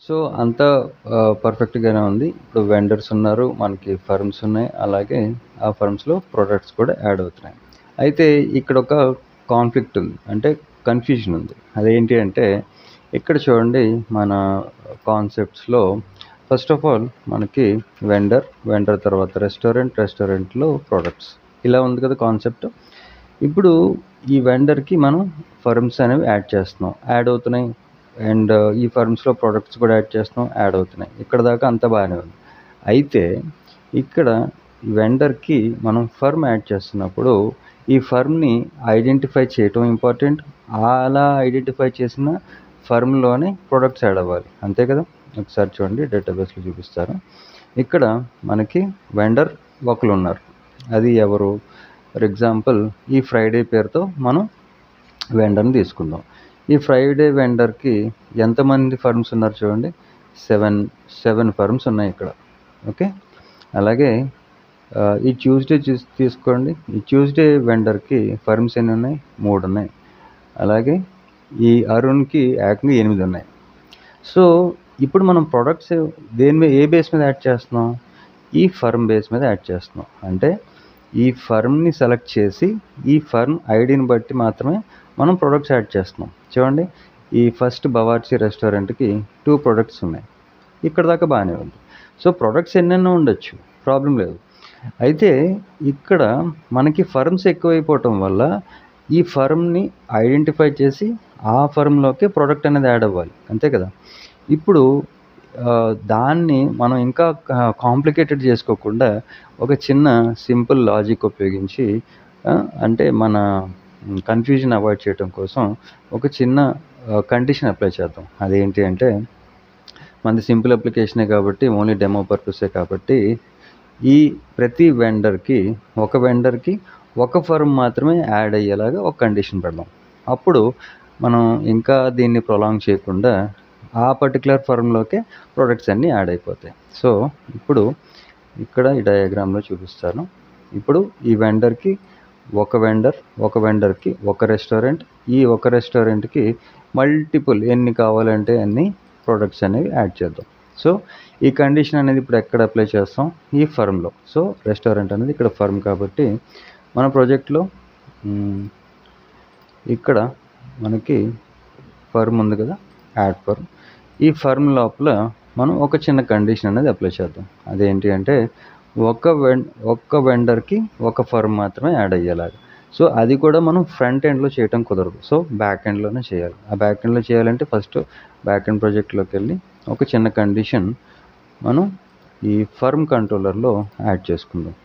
So అంతా పర్ఫెక్ట్గానే ఉంది ఇప్పుడు వెండర్స్ ఉన్నారు మనకి ఫర్మ్స్ ఉన్నాయి అలాగే ఆ ఫర్మ్స్లో ప్రొడక్ట్స్ కూడా యాడ్ అవుతున్నాయి అయితే ఇక్కడ ఒక కాన్ఫ్లిక్ట్ ఉంది అంటే కన్ఫ్యూజన్ ఉంది అదేంటి అంటే ఇక్కడ చూడండి మన కాన్సెప్ట్స్లో ఫస్ట్ ఆఫ్ ఆల్ మనకి వెండర్ వెండర్ తర్వాత రెస్టారెంట్ రెస్టారెంట్లో ప్రొడక్ట్స్ ఇలా ఉంది కదా కాన్సెప్ట్ ఇప్పుడు ఈ వెండర్కి మనం ఫర్మ్స్ అనేవి యాడ్ చేస్తున్నాం యాడ్ అవుతున్నాయి అండ్ ఈ ఫర్మ్స్లో ప్రొడక్ట్స్ కూడా యాడ్ చేస్తున్నాం యాడ్ అవుతున్నాయి ఇక్కడ దాకా అంతా బాగానే ఉంది అయితే ఇక్కడ వెండర్కి మనం ఫర్మ్ యాడ్ చేస్తున్నప్పుడు ఈ ఫర్మ్ని ఐడెంటిఫై చేయటం ఇంపార్టెంట్ అలా ఐడెంటిఫై చేసిన ఫర్మ్లోనే ప్రొడక్ట్స్ యాడ్ అవ్వాలి అంతే కదా ఒకసారి చూడండి డేటాబేస్లో చూపిస్తారు ఇక్కడ మనకి వెండర్ ఒకరు ఉన్నారు అది ఎవరు ఫర్ ఎగ్జాంపుల్ ఈ ఫ్రైడే పేరుతో మనం వెండర్ని తీసుకుందాం ఈ ఫ్రైడే వెండర్కి ఎంతమంది ఫర్మ్స్ ఉన్నారు చూడండి సెవెన్ సెవెన్ ఫర్మ్స్ ఉన్నాయి ఇక్కడ ఓకే అలాగే ఆ, ఈ ట్యూస్డే చూస్ తీసుకోండి ఈ ట్యూస్డే వెండర్కి ఫర్మ్స్ ఎన్ని ఉన్నాయి మూడు ఉన్నాయి అలాగే ఈ అరుణ్కి ఏకంగా ఎనిమిది ఉన్నాయి సో ఇప్పుడు మనం ప్రొడక్ట్స్ దేని మీద ఏ బేస్ మీద యాడ్ చేస్తున్నాం ఈ ఫర్మ్ బేస్ మీద యాడ్ చేస్తున్నాం అంటే ఈ ఫర్మ్ని సెలెక్ట్ చేసి ఈ ఫర్మ్ ఐడిని బట్టి మాత్రమే మనం ప్రొడక్ట్స్ యాడ్ చేస్తున్నాం చూడండి ఈ ఫస్ట్ బవార్చి రెస్టారెంట్కి టూ ప్రొడక్ట్స్ ఉన్నాయి ఇక్కడ దాకా బాగానే ఉంది సో ప్రొడక్ట్స్ ఎన్నెన్నో ఉండొచ్చు ప్రాబ్లం లేదు అయితే ఇక్కడ మనకి ఫర్మ్స్ ఎక్కువైపోవటం వల్ల ఈ ఫర్మ్ని ఐడెంటిఫై చేసి ఆ ఫర్మ్లోకి ప్రోడక్ట్ అనేది యాడ్ అవ్వాలి అంతే కదా ఇప్పుడు ఆ, దాన్ని మనం ఇంకా కాంప్లికేటెడ్ చేసుకోకుండా ఒక చిన్న సింపుల్ లాజిక్ ఉపయోగించి ఆ, అంటే మన కన్ఫ్యూజన్ అవాయిడ్ చేయడం కోసం ఒక చిన్న కండిషన్ అప్లై చేద్దాం అదేంటి అంటే మనది సింపుల్ అప్లికేషనే కాబట్టి ఓన్లీ డెమో పర్పసే కాబట్టి ఈ ప్రతి వెండర్కి ఒక వెండర్కి ఒక ఫర్మ్ మాత్రమే యాడ్ అయ్యేలాగా ఒక కండిషన్ పెడదాం అప్పుడు మనం ఇంకా దీన్ని ప్రొలాంగ్ చేయకుండా ఆ పర్టికులర్ ఫర్మ్లోకే ప్రొడక్ట్స్ అన్నీ యాడ్ అయిపోతాయి సో ఇప్పుడు ఇక్కడ ఈ డయాగ్రామ్లో చూపిస్తాను ఇప్పుడు ఈ వెండర్కి ఒక వెండర్ ఒక వెండర్కి ఒక రెస్టారెంట్ ఈ ఒక రెస్టారెంట్కి మల్టిపుల్ ఎన్ని కావాలంటే అన్ని ప్రొడక్ట్స్ అనేవి యాడ్ చేద్దాం సో ఈ కండిషన్ అనేది ఇప్పుడు ఎక్కడ అప్లై చేస్తాం ఈ ఫర్మ్లో సో రెస్టారెంట్ అనేది ఇక్కడ ఫర్మ్ కాబట్టి మన ప్రాజెక్ట్లో మ్, ఇక్కడ మనకి ఫర్మ్ ఉంది కదా యాడ్ ఫర్మ్ ఈ ఫర్మ్ లోపల మనం ఒక చిన్న కండిషన్ అనేది అప్లై చేద్దాం అదేంటి అంటే ఒక వెం ఒక్క వెండర్కి ఒక ఫర్మ్ మాత్రమే యాడ్ అయ్యేలాగా సో అది కూడా మనం ఫ్రంట్ ఎండ్లో చేయటం కుదరదు సో బ్యాక్ ఎండ్లోనే చేయాలి ఆ బ్యాక్ ఎండ్లో చేయాలంటే ఫస్ట్ బ్యాక్ ఎండ్ ప్రాజెక్ట్లోకి వెళ్ళి ఒక చిన్న కండిషన్ మనం ఈ ఫర్మ్ కంట్రోలర్లో యాడ్ చేసుకుందాం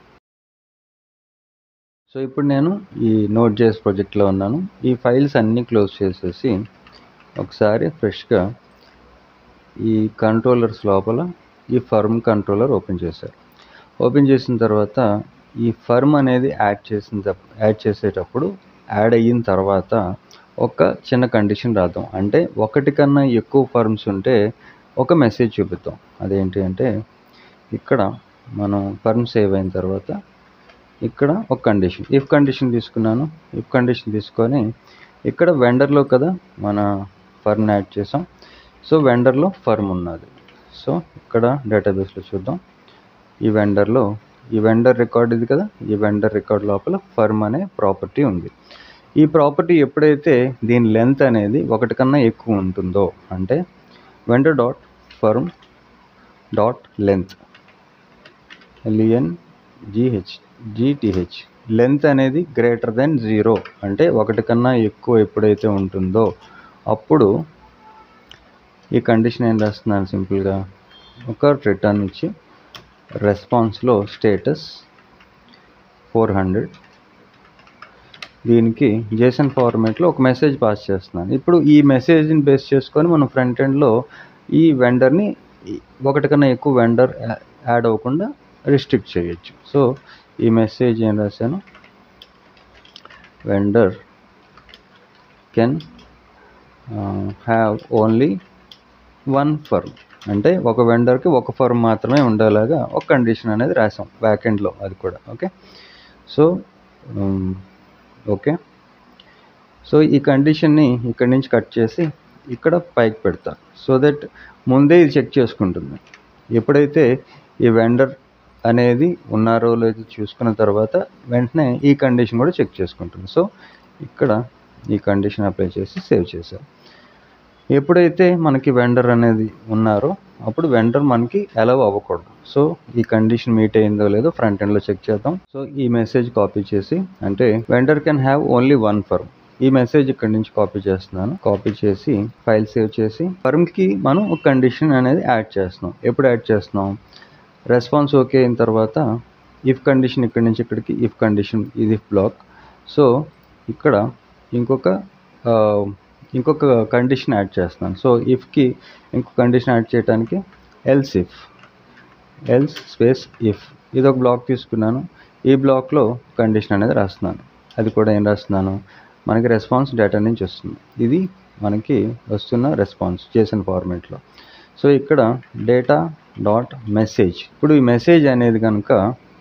సో ఇప్పుడు నేను ఈ నోట్ జేఎస్ ప్రాజెక్ట్లో ఉన్నాను ఈ ఫైల్స్ అన్నీ క్లోజ్ చేసేసి ఒకసారి ఫ్రెష్గా ఈ కంట్రోలర్స్ లోపల ఈ ఫర్మ్ కంట్రోలర్ ఓపెన్ చేశారు ఓపెన్ చేసిన తర్వాత ఈ ఫర్మ్ అనేది యాడ్ చేసిన తప్- యాడ్ చేసేటప్పుడు యాడ్ అయిన తర్వాత ఒక చిన్న కండిషన్ రాద్దాం అంటే ఒకటి కన్నా ఎక్కువ ఫర్మ్స్ ఉంటే ఒక మెసేజ్ చూపిద్దాం అదేంటి అంటే ఇక్కడ మనం ఫర్మ్ సేవ్ అయిన తర్వాత ఇక్కడ ఒక కండిషన్ ఇఫ్ కండిషన్ తీసుకున్నాను ఇఫ్ కండిషన్ తీసుకొని ఇక్కడ వెండర్లో కదా మన ఫర్మ్ యాడ్ చేసాం సో వెండర్లో ఫర్మ్ ఉన్నది సో ఇక్కడ డేటాబేస్లో చూద్దాం ఈ వెండర్లో ఈ వెండర్ రికార్డ్ ఇది కదా ఈ వెండర్ రికార్డ్ లోపల ఫర్మ్ అనే ప్రాపర్టీ ఉంది ఈ ప్రాపర్టీ ఎప్పుడైతే దీని లెంత్ అనేది ఒకటి కన్నా ఎక్కువ ఉంటుందో అంటే vendor dot firm dot length L E N G H G T H length అనేది గ్రేటర్ దెన్ జీరో అంటే ఒకటి కన్నా ఎక్కువ ఎప్పుడైతే ఉంటుందో అప్పుడు ఈ కండిషన్ ఏం రాస్తున్నాను సింపుల్గా ఒక రిటర్న్ ఇచ్చి రెస్పాన్స్లో స్టేటస్ ఫోర్ హండ్రెడ్ దీనికి జేసన్ ఫార్మేట్లో ఒక మెసేజ్ పాస్ చేస్తున్నాను ఇప్పుడు ఈ మెసేజ్ని బేస్ చేసుకొని మనం ఫ్రంట్ ఎండ్లో ఈ వెండర్ని ఒకటి కన్నా ఎక్కువ వెండర్ యాడ్ అవ్వకుండా రిస్ట్రిక్ట్ చేయొచ్చు సో ఈ మెసేజ్ ఏం రాశాను vendor can have only one firm అంటే ఒక వెండర్కి ఒక ఫర్మ్ మాత్రమే ఉండేలాగా ఒక కండిషన్ అనేది రాసాం బ్యాక్ ఎండ్లో అది కూడా ఓకే సో ఓకే సో ఈ కండిషన్ని ఇక్కడి నుంచి కట్ చేసి ఇక్కడ పైకి పెడతా సో దట్ ముందే ఇది చెక్ చేసుకుంటుంది ఎప్పుడైతే ఈ వెండర్ అనేది ఉన్నారో లేదో చూసుకున్న తర్వాత వెంటనే ఈ కండిషన్ కూడా చెక్ చేసుకుంటుంది సో ఇక్కడ ఈ కండిషన్ అప్లై చేసి సేవ్ చేసాం ఎప్పుడైతే మనకి వెండర్ అనేది ఉన్నారో అప్పుడు వెండర్ మనకి అలవ్ అవ్వకూడదు సో ఈ కండిషన్ మీట్ అయిందో లేదో ఫ్రంట్ ఎండ్లో చెక్ చేద్దాం సో ఈ మెసేజ్ కాపీ చేసి అంటే vendor can have only one firm ఈ మెసేజ్ ఇక్కడ నుంచి కాపీ చేస్తున్నాను కాపీ చేసి ఫైల్ సేవ్ చేసి ఫర్మ్కి మనం ఒక కండిషన్ అనేది యాడ్ చేస్తున్నాం ఎప్పుడు యాడ్ చేస్తున్నాం రెస్పాన్స్ ఓకే అయిన తర్వాత ఇఫ్ కండిషన్ ఇక్కడి నుంచి ఇక్కడికి ఇఫ్ కండిషన్ ఇది బ్లాక్ సో ఇక్కడ ఇంకొక ఆ, ఇంకొక కండిషన్ యాడ్ చేస్తున్నాను సో ఇఫ్కి ఇంకొక కండిషన్ యాడ్ చేయడానికి else if else space if ఇది ఒక బ్లాక్ తీసుకున్నాను ఈ బ్లాక్లో కండిషన్ అనేది రాస్తున్నాను అది కూడా ఏం రాస్తున్నాను మనకి రెస్పాన్స్ డేటా నుంచి వస్తుంది ఇది మనకి వస్తున్న రెస్పాన్స్ చేసిన ఫార్మేట్లో సో ఇక్కడ డేటా డాట్ మెసేజ్ ఇప్పుడు ఈ మెసేజ్ అనేది కనుక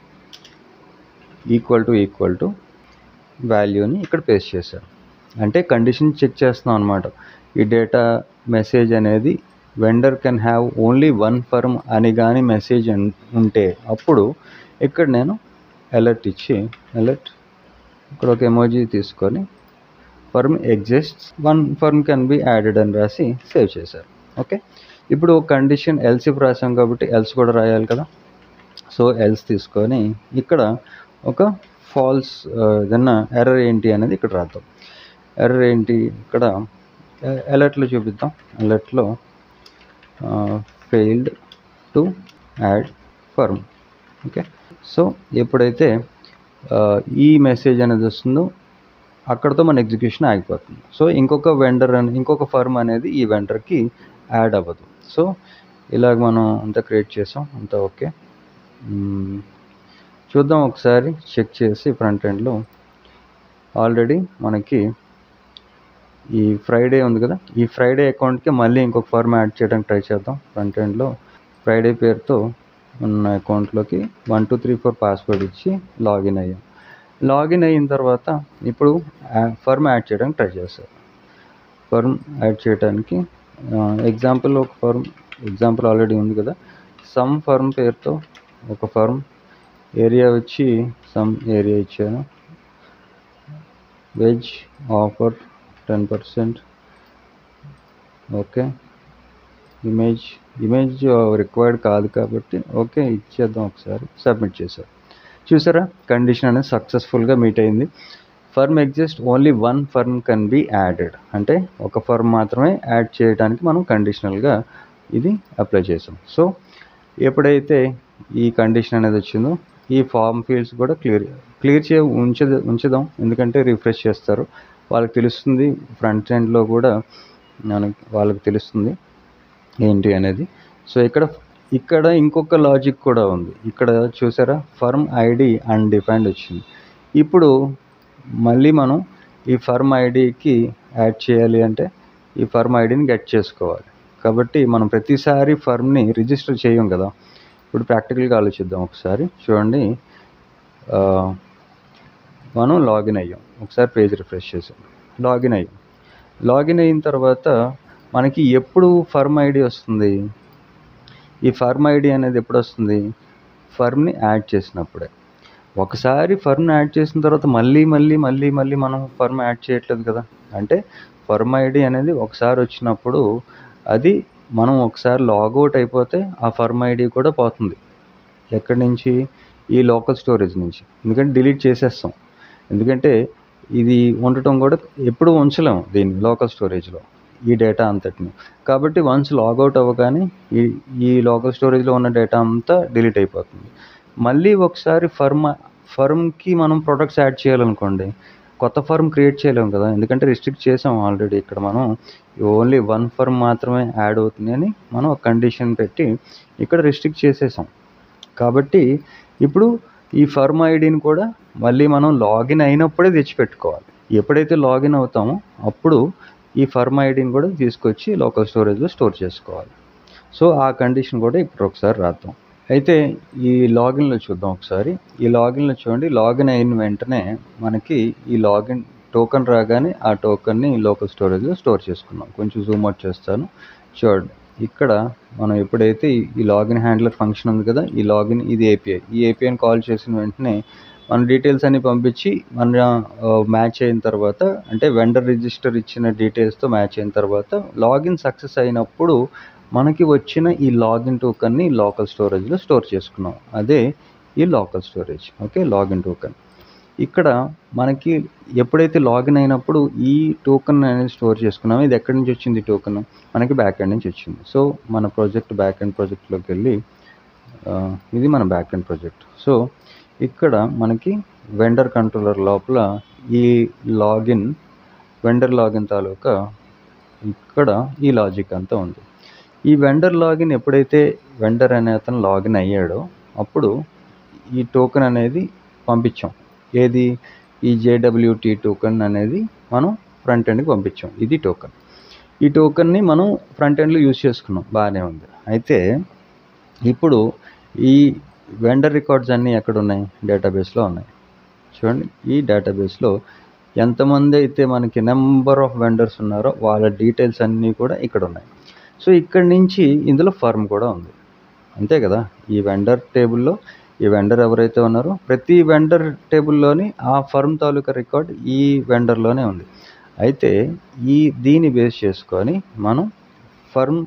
ఈక్వల్ టు ఈక్వల్ టు వాల్యూని ఇక్కడ పేస్ట్ చేశాను అంటే కండిషన్ చెక్ చేస్తున్నాం అనమాట ఈ డేటా మెసేజ్ అనేది vendor can have only one firm అని కానీ మెసేజ్ ఉంటే అప్పుడు ఇక్కడ నేను అలర్ట్ ఇచ్చి అలర్ట్ ఇక్కడ ఒక ఎమోజీ తీసుకొని firm exist one firm can be added అని రాసి సేవ్ చేశారు ఓకే ఇప్పుడు కండిషన్ ఎల్సిఫ్ రాసాం కాబట్టి ఎల్స్ కూడా రాయాలి కదా సో ఎల్స్ తీసుకొని ఇక్కడ ఒక ఫాల్స్ ఏదన్నా ఎర్రర్ ఏంటి అనేది ఇక్కడ రాద్దాం ఎర్రర్ ఏంటి ఇక్కడ అలర్ట్లో చూపిద్దాం అలర్ట్లో failed to add firm okay so ఎప్పుడైతే ఆ, ఈ మెసేజ్ అనేది వస్తుందో అక్కడతో మన ఎగ్జిక్యూషన్ ఆగిపోతుంది సో ఇంకొక వెండర్ అని ఇంకొక ఫర్మ్ అనేది ఈ వెండర్కి యాడ్ అవ్వదు సో ఇలాగ మనం అంతా క్రియేట్ చేసాం అంతా ఓకే మ్మ్. చూద్దాం ఒకసారి చెక్ చేసి ఫ్రంట్ ఎండ్లో ఆల్రెడీ మనకి ఈ ఫ్రైడే ఉంది కదా ఈ ఫ్రైడే అకౌంట్కి మళ్ళీ ఇంకొక ఫార్మ్ యాడ్ చేయడానికి ట్రై చేద్దాం ఫ్రంట్ ఎండ్లో ఫ్రైడే పేరుతో ఉన్న అకౌంట్లోకి one two three four password ఇచ్చి లాగిన్ అయ్యాం లాగిన్ అయిన తర్వాత ఇప్పుడు ఫర్మ్ యాడ్ చేయడానికి ట్రై చేస్తాం ఫర్మ్ యాడ్ చేయడానికి ఎగ్జాంపుల్ ఒక ఫర్మ్ ఎగ్జాంపుల్ ఆల్రెడీ ఉంది కదా సమ్ ఫర్మ్ పేరుతో ఒక ఫర్మ్ ఏరియా వచ్చి సమ్ ఏరియా ఇచ్చాను veg offer ten percent okay image image required కాదు కాబట్టి ఓకే ఇచ్చేద్దాం ఒకసారి సబ్మిట్ చేశారు చూసారా కండిషన్ అనేది సక్సెస్ఫుల్గా మీట్ అయింది firm exist only one firm can be added అంటే ఒక ఫర్మ్ మాత్రమే యాడ్ చేయడానికి మనం కండిషనల్గా ఇది అప్లై చేసాం సో ఎప్పుడైతే ఈ కండిషన్ అనేది వచ్చిందో ఈ ఫామ్ ఫీల్డ్స్ కూడా క్లియర్ క్లియర్ చే ఉంచ ఉంచుదాం ఎందుకంటే రిఫ్రెష్ చేస్తారు వాళ్ళకి తెలుస్తుంది ఫ్రంట్ ఎండ్లో కూడా మనకి వాళ్ళకి తెలుస్తుంది ఏంటి అనేది సో ఇక్కడ ఇక్కడ ఇంకొక లాజిక్ కూడా ఉంది ఇక్కడ చూసారా ఫర్మ్ ఐడి అన్డిఫైన్డ్ వచ్చింది ఇప్పుడు మళ్ళీ మనం ఈ ఫర్మ్ ఐడికి యాడ్ చేయాలి అంటే ఈ ఫర్మ్ ఐడిని గెట్ చేసుకోవాలి కాబట్టి మనం ప్రతిసారి ఫర్మ్ని రిజిస్టర్ చేయం కదా ఇప్పుడు ప్రాక్టికల్గా ఆలోచిద్దాం ఒకసారి చూడండి ఆ, మనం లాగిన్ అయ్యాం ఒకసారి పేజ్ రిఫ్రెష్ చేసాం లాగిన్ అయ్యాం లాగిన్ అయిన తర్వాత మనకి ఎప్పుడు ఫర్మ్ ఐడి వస్తుంది ఈ ఫర్మ్ ఐడి అనేది ఎప్పుడు వస్తుంది ఫర్మ్ని యాడ్ చేసినప్పుడే ఒకసారి ఫర్మ్ యాడ్ చేసిన తర్వాత మళ్ళీ మళ్ళీ మళ్ళీ మళ్ళీ మనం ఫర్మ్ యాడ్ చేయట్లేదు కదా అంటే ఫర్మ్ ఐడి అనేది ఒకసారి వచ్చినప్పుడు అది మనం ఒకసారి లాగౌట్ అయిపోతే ఆ ఫర్మ్ ఐడి కూడా పోతుంది ఎక్కడి నుంచి ఈ లోకల్ స్టోరేజ్ నుంచి ఎందుకంటే డిలీట్ చేసేస్తాం ఎందుకంటే ఇది ఉండటం కూడా ఎప్పుడు ఉంచలేము దీన్ని లోకల్ స్టోరేజ్లో ఈ డేటా అంతటిని కాబట్టి వన్స్ లాగౌట్ అవ్వగానే ఈ ఈ లోకల్ స్టోరేజ్లో ఉన్న డేటా అంతా డిలీట్ అయిపోతుంది మళ్ళీ ఒకసారి ఫర్మ్ ఫర్మ్కి మనం ప్రొడక్ట్స్ యాడ్ చేయాలనుకోండి కొత్త ఫర్మ్ క్రియేట్ చేయలేము కదా ఎందుకంటే రిస్ట్రిక్ట్ చేసాం ఆల్రెడీ ఇక్కడ మనం ఓన్లీ వన్ ఫర్మ్ మాత్రమే యాడ్ అవుతుంది అని మనం ఒక కండిషన్ పెట్టి ఇక్కడ రిస్ట్రిక్ట్ చేసేసాం కాబట్టి ఇప్పుడు ఈ ఫర్మ్ ఐడిని కూడా మళ్ళీ మనం లాగిన్ అయినప్పుడే తెచ్చిపెట్టుకోవాలి ఎప్పుడైతే లాగిన్ అవుతామో అప్పుడు ఈ ఫర్మ్ ఐడిని కూడా తీసుకొచ్చి లోకల్ స్టోరేజ్లో స్టోర్ చేసుకోవాలి సో ఆ కండిషన్ కూడా ఇప్పుడు ఒకసారి రాద్దాం అయితే ఈ లాగిన్లో చూద్దాం ఒకసారి ఈ లాగిన్లో చూడండి లాగిన్ అయిన వెంటనే మనకి ఈ లాగిన్ టోకెన్ రాగానే ఆ టోకెన్ని లోకల్ స్టోరేజ్లో స్టోర్ చేసుకున్నాం కొంచెం జూమ్ అవుట్ చేస్తాను చూడండి ఇక్కడ మనం ఎప్పుడైతే ఈ- ఈ లాగిన్ హ్యాండ్లర్ ఫంక్షన్ ఉంది కదా ఈ లాగిన్ ఇది ఏపీఐ ఈ ఏపీఐని కాల్ చేసిన వెంటనే మన డీటెయిల్స్ అన్ని పంపించి మన మ్యాచ్ అయిన తర్వాత అంటే వెండర్ రిజిస్టర్ ఇచ్చిన డీటెయిల్స్తో మ్యాచ్ అయిన తర్వాత లాగిన్ సక్సెస్ అయినప్పుడు మనకి వచ్చిన ఈ లాగిన్ టోకన్ని లోకల్ స్టోరేజ్లో స్టోర్ చేసుకున్నాం అదే ఈ local storage okay login token ఇక్కడ మనకి ఎప్పుడైతే లాగిన్ అయినప్పుడు ఈ టోకెన్ అనేది స్టోర్ చేసుకున్నామో ఇది ఎక్కడి నుంచి వచ్చింది టోకెన్ మనకి బ్యాక్ ఎండ్ నుంచి వచ్చింది సో మన ప్రాజెక్ట్ బ్యాక్ ఎండ్ ప్రాజెక్ట్లోకి వెళ్ళి ఆ, ఇది మన బ్యాక్ ఎండ్ ప్రాజెక్ట్ సో ఇక్కడ మనకి వెండర్ కంట్రోలర్ లోపల ఈ లాగిన్ వెండర్ లాగిన్ తాలూకా ఇక్కడ ఈ లాజిక్ అంతా ఉంది ఈ వెండర్ లాగిన్ ఎప్పుడైతే వెండర్ అనే అతను లాగిన్ అయ్యాడో అప్పుడు ఈ టోకెన్ అనేది పంపించాం ఏది ఈ జేడబ్ల్యూటీ టోకెన్ అనేది మనం ఫ్రంట్ ఎండ్కి పంపించాం ఇది టోకెన్ ఈ టోకెన్ని మనం ఫ్రంట్ ఎండ్లో యూజ్ చేసుకున్నాం బాగానే ఉంది అయితే ఇప్పుడు ఈ వెండర్ రికార్డ్స్ అన్నీ ఎక్కడ ఉన్నాయి డేటాబేస్లో ఉన్నాయి చూడండి ఈ డేటాబేస్లో ఎంతమంది అయితే మనకి నెంబర్ ఆఫ్ వెండర్స్ ఉన్నారో వాళ్ళ డీటెయిల్స్ అన్నీ కూడా ఇక్కడ ఉన్నాయి సో ఇక్కడ నుంచి ఇందులో ఫర్మ్ కూడా ఉంది అంతే కదా ఈ వెండర్ టేబుల్లో ఈ వెండర్ ఎవరైతే ఉన్నారో ప్రతి వెండర్ టేబుల్లోని ఆ ఫర్మ్ తాలూకా రికార్డ్ ఈ వెండర్లోనే ఉంది అయితే ఈ దీన్ని బేస్ చేసుకొని మనం ఫర్మ్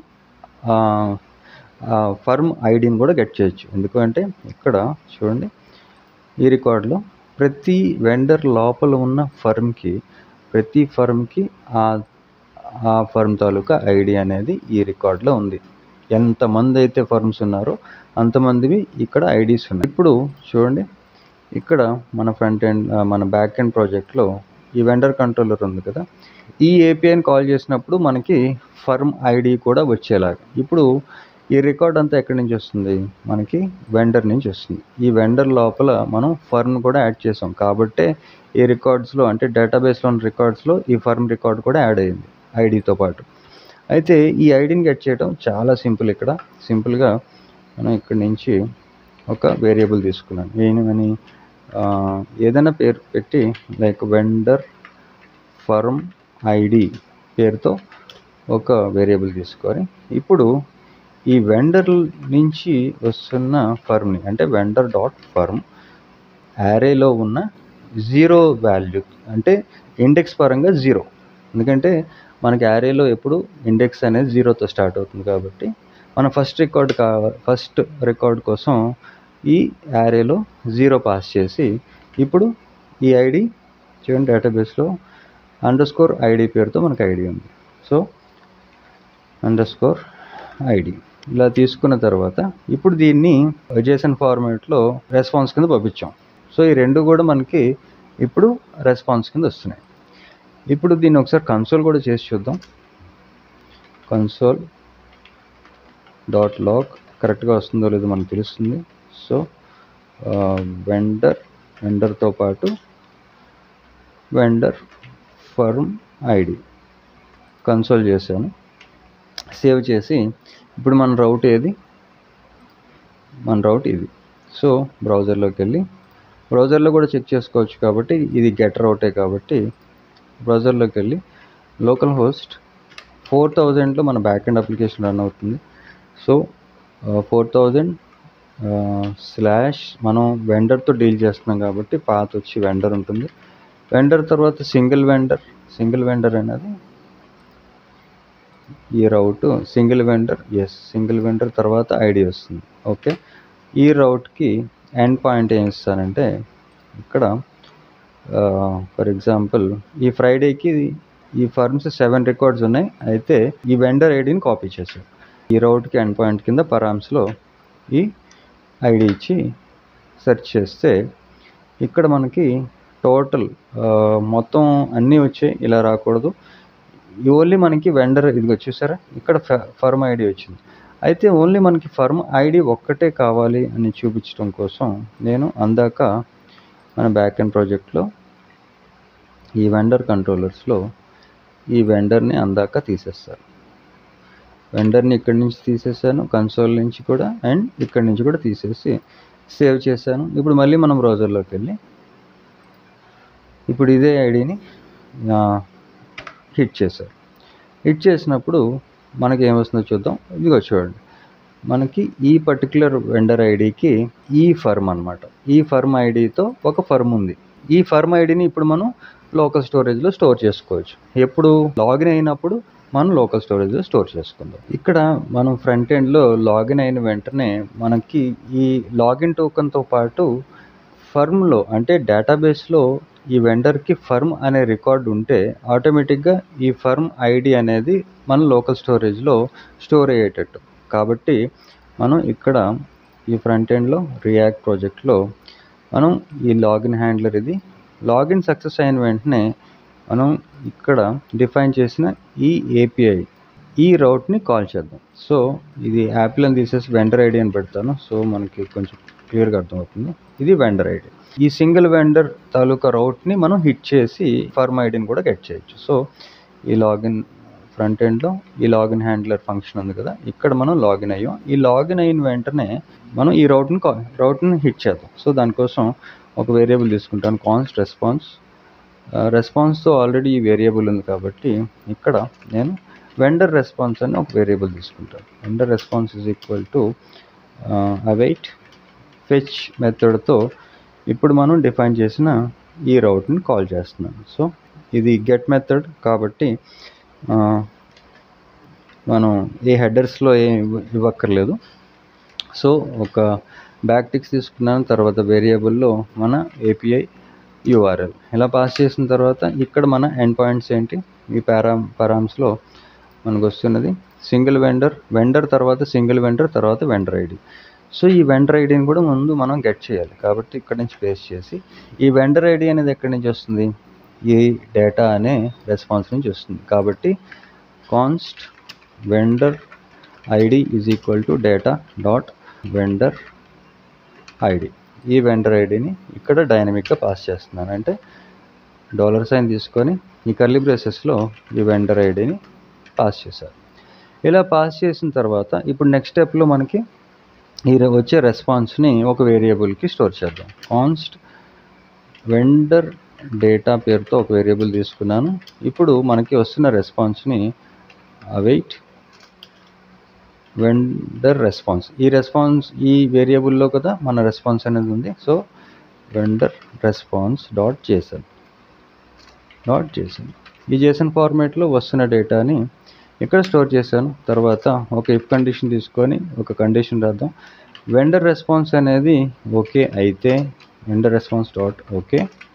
ఫర్మ్ ఐడిని కూడా గెట్ చేయొచ్చు ఎందుకంటే ఇక్కడ చూడండి ఈ రికార్డులో ప్రతి వెండర్ లోపల ఉన్న ఫర్మ్కి ప్రతి ఫర్మ్కి ఆ ఆ ఫర్మ్ తాలూకా ఐడి అనేది ఈ రికార్డులో ఉంది ఎంతమంది అయితే ఫర్మ్స్ ఉన్నారో అంతమందివి ఇక్కడ ఐడీస్ ఉన్నాయి ఇప్పుడు చూడండి ఇక్కడ మన ఫ్రంట్ ఎండ్ మన బ్యాక్ ఎండ్ ప్రాజెక్ట్లో ఈ వెండర్ కంట్రోలర్ ఉంది కదా ఈ ఏపీఐని కాల్ చేసినప్పుడు మనకి ఫర్మ్ ఐడి కూడా వచ్చేలాగా ఇప్పుడు ఈ రికార్డ్ అంతా ఎక్కడి నుంచి వస్తుంది మనకి వెండర్ నుంచి వస్తుంది ఈ వెండర్ లోపల మనం ఫర్మ్ కూడా యాడ్ చేసాం కాబట్టే ఈ రికార్డ్స్లో అంటే డేటాబేస్లో ఉన్న రికార్డ్స్లో ఈ ఫర్మ్ రికార్డ్ కూడా యాడ్ అయ్యింది ఐడితో పాటు అయితే ఈ ఐడిని గెట్ చేయడం చాలా సింపుల్ ఇక్కడ సింపుల్గా మనం ఇక్కడి నుంచి ఒక వేరియబుల్ తీసుకున్నాను ఏమని ఆ, ఏదైనా పేరు పెట్టి లైక్ వెండర్ ఫర్మ్ ఐడి పేరుతో ఒక వేరియబుల్ తీసుకొని ఇప్పుడు ఈ వెండర్ నుంచి వస్తున్న ఫర్మ్ని అంటే వెండర్ డాట్ ఫర్మ్ యారేలో ఉన్న జీరో వాల్యూ అంటే ఇండెక్స్ పరంగా జీరో ఎందుకంటే మనకి యారేలో ఎప్పుడు ఇండెక్స్ అనేది జీరోతో స్టార్ట్ అవుతుంది కాబట్టి మన ఫస్ట్ రికార్డ్ కా ఫస్ట్ రికార్డ్ కోసం ఈ యారేలో జీరో పాస్ చేసి ఇప్పుడు ఈ ఐడి చూడండి డేటాబేస్లో అండర్ స్కోర్ ఐడి పేరుతో మనకు ఐడి ఉంది సో అండర్ స్కోర్ ఐడి ఇలా తీసుకున్న తర్వాత ఇప్పుడు దీన్ని జేసన్ ఫార్మాట్లో రెస్పాన్స్ కింద పంపించాం సో ఈ రెండు కూడా మనకి ఇప్పుడు రెస్పాన్స్ కింద వస్తున్నాయి ఇప్పుడు దీన్ని ఒకసారి కన్సోల్ కూడా చేసి చూద్దాం కన్సోల్ డాట్ లాగ్ కరెక్ట్గా వస్తుందో లేదో మనకు తెలుస్తుంది సో వెండర్ వెండర్తో పాటు వెండర్ ఫర్మ్ ఐడి కన్సోల్ చేశాను సేవ్ చేసి ఇప్పుడు మన రౌట్ ఏది మన రౌట్ ఇది సో బ్రౌజర్లోకి వెళ్ళి బ్రౌజర్లో కూడా చెక్ చేసుకోవచ్చు కాబట్టి ఇది గెట్ రౌటే కాబట్టి బ్రౌజర్లోకి వెళ్ళి లోకల్ హోస్ట్ ఫోర్ థౌజండ్లో మన బ్యాక్ ఎండ్ అప్లికేషన్ రన్ అవుతుంది సో ఫోర్ థౌజండ్ స్లాష్ మనం వెండర్తో డీల్ చేస్తున్నాం కాబట్టి పాత వచ్చి వెండర్ ఉంటుంది వెండర్ తర్వాత సింగిల్ వెండర్ సింగిల్ వెండర్ అనేది ఈ route single vendor S single vendor తర్వాత ఐడి వస్తుంది ఓకే ఈ రౌట్కి ఎండ్ పాయింట్ ఏం ఇస్తానంటే ఇక్కడ ఫర్ ఎగ్జాంపుల్ ఈ ఫ్రైడేకి ఈ ఫర్మ్స్ సెవెన్ రికార్డ్స్ ఉన్నాయి అయితే ఈ వెండర్ ఐడిని కాపీ చేశారు ఈ రౌట్కి ఎండ్ పాయింట్ కింద పరామ్స్లో ఈ ఐడి ఇచ్చి సెర్చ్ చేస్తే ఇక్కడ మనకి టోటల్ మొత్తం అన్నీ వచ్చాయి ఇలా రాకూడదు ఓన్లీ మనకి వెండర్ ఇది వచ్చేసారా ఇక్కడ ఫర్మ్ ఐడి వచ్చింది అయితే ఓన్లీ మనకి ఫర్మ్ ఐడి ఒక్కటే కావాలి అని చూపించడం కోసం నేను అందాక మన బ్యాక్ ఎండ్ ప్రాజెక్ట్లో ఈ వెండర్ కంట్రోలర్స్లో ఈ వెండర్ని అందాక తీసేస్తారు వెండర్ని ఇక్కడి నుంచి తీసేసాను కన్సోల్ నుంచి కూడా అండ్ ఇక్కడి నుంచి కూడా తీసేసి సేవ్ చేశాను ఇప్పుడు మళ్ళీ మనం బ్రౌజర్లోకి వెళ్ళి ఇప్పుడు ఇదే ఐడిని హిట్ చేశారు హిట్ చేసినప్పుడు మనకి ఏమొస్తుందో చూద్దాం ఇదిగో చూడండి మనకి ఈ పర్టికులర్ వెండర్ ఐడికి ఈ ఫర్మ్ అనమాట ఈ ఫర్మ్ ఐడితో ఒక ఫర్మ్ ఉంది ఈ ఫర్మ్ ఐడిని ఇప్పుడు మనం లోకల్ స్టోరేజ్లో స్టోర్ చేసుకోవచ్చు ఎప్పుడు లాగిన్ అయినప్పుడు మనం లోకల్ స్టోరేజ్లో స్టోర్ చేసుకుందాం ఇక్కడ మనం ఫ్రంట్ ఎండ్లో లాగిన్ అయిన వెంటనే మనకి ఈ లాగిన్ టోకన్తో పాటు ఫర్మ్లో అంటే డేటాబేస్లో ఈ వెండర్కి ఫర్మ్ అనే రికార్డ్ ఉంటే ఆటోమేటిక్గా ఈ ఫర్మ్ ఐడి అనేది మన లోకల్ స్టోరేజ్లో స్టోర్ అయ్యేటట్టు కాబట్టి మనం ఇక్కడ ఈ ఫ్రంట్ ఎండ్లో రియాక్ట్ ప్రాజెక్ట్లో మనం ఈ లాగిన్ హ్యాండ్లర్ ఇది లాగిన్ సక్సెస్ అయిన వెంటనే మనం ఇక్కడ డిఫైన్ చేసిన ఈ ఏపీఐ ఈ రౌట్ని కాల్ చేద్దాం సో ఇది యాపిల్ అని తీసేసి వెండర్ ఐడి అని పెడతాను సో మనకి కొంచెం క్లియర్గా అర్థమవుతుంది ఇది వెండర్ ఐడి ఈ సింగిల్ వెండర్ తాలూకా రౌట్ని మనం హిట్ చేసి ఫర్మ్ ఐడిని కూడా గెట్ చేయొచ్చు సో ఈ లాగిన్ ఫ్రంట్ ఎండ్లో ఈ లాగిన్ హ్యాండ్లర్ ఫంక్షన్ ఉంది కదా ఇక్కడ మనం లాగిన్ అయ్యాం ఈ లాగిన్ అయిన వెంటనే మనం ఈ రౌట్ని రౌట్ని హిట్ చేద్దాం సో దానికోసం ఒక వేరియబుల్ తీసుకుంటాను కాన్స్ట్ రెస్పాన్స్ రెస్పాన్స్తో ఆల్రెడీ ఈ వేరియబుల్ ఉంది కాబట్టి ఇక్కడ నేను వెండర్ రెస్పాన్స్ అని ఒక వేరియబుల్ తీసుకుంటాను vendor response is equal to await fetch మెథడ్తో ఇప్పుడు మనం డిఫైన్ చేసిన ఈ రౌట్ని కాల్ చేస్తున్నాను సో ఇది గెట్ మెథడ్ కాబట్టి ఆ, మనం ఏ హెడర్స్లో ఏం ఇవ్వ- ఇవ్వక్కర్లేదు సో ఒక బ్యాక్ టిక్స్ తీసుకున్నాను తర్వాత వేరియబుల్లో మన ఏపీఐ యూఆర్ఎల్ ఇలా పాస్ చేసిన తర్వాత ఇక్కడ మన ఎండ్ పాయింట్స్ ఏంటి ఈ పారామ్ పారామ్స్లో మనకు వస్తున్నది సింగిల్ వెండర్ వెండర్ తర్వాత సింగిల్ వెండర్ తర్వాత వెండర్ ఐడి సో ఈ వెండర్ ఐడిని కూడా ముందు మనం గెట్ చేయాలి కాబట్టి ఇక్కడ నుంచి పేస్ట్ చేసి ఈ వెండర్ ఐడి అనేది ఎక్కడి నుంచి వస్తుంది ఈ డేటా అనే రెస్పాన్స్ నుంచి వస్తుంది కాబట్టి const vendor ID is equal to data dot vendor ID ఈ వెండర్ ఐడిని ఇక్కడ డైనమిక్గా పాస్ చేస్తున్నాను అంటే డాలర్ సైన్ తీసుకొని ఈ కర్లీ బ్రేసెస్లో ఈ వెండర్ ఐడిని పాస్ చేశారు ఇలా పాస్ చేసిన తర్వాత ఇప్పుడు నెక్స్ట్ స్టెప్లో మనకి ఈ రె- వచ్చే రెస్పాన్స్ని ఒక వేరియబుల్కి స్టోర్ చేద్దాం కాన్స్ట్ వెండర్ డేటా పేరుతో ఒక వేరియబుల్ తీసుకున్నాను ఇప్పుడు మనకి వస్తున్న రెస్పాన్స్ని అవైట్ వెండర్ రెస్పాన్స్ ఈ రెస్పాన్స్ ఈ వేరియబుల్లో కదా మన రెస్పాన్స్ అనేది ఉంది so vendor response dot JSON dot JSON ఈ జేసన్ ఫార్మేట్లో వస్తున్న డేటాని ఇక్కడ స్టోర్ చేశాను తర్వాత ఒక ఇఫ్ కండిషన్ తీసుకొని ఒక కండిషన్ రాద్దాం వెండర్ రెస్పాన్స్ అనేది ఓకే అయితే వెండర్ రెస్పాన్స్ డాట్ ఓకే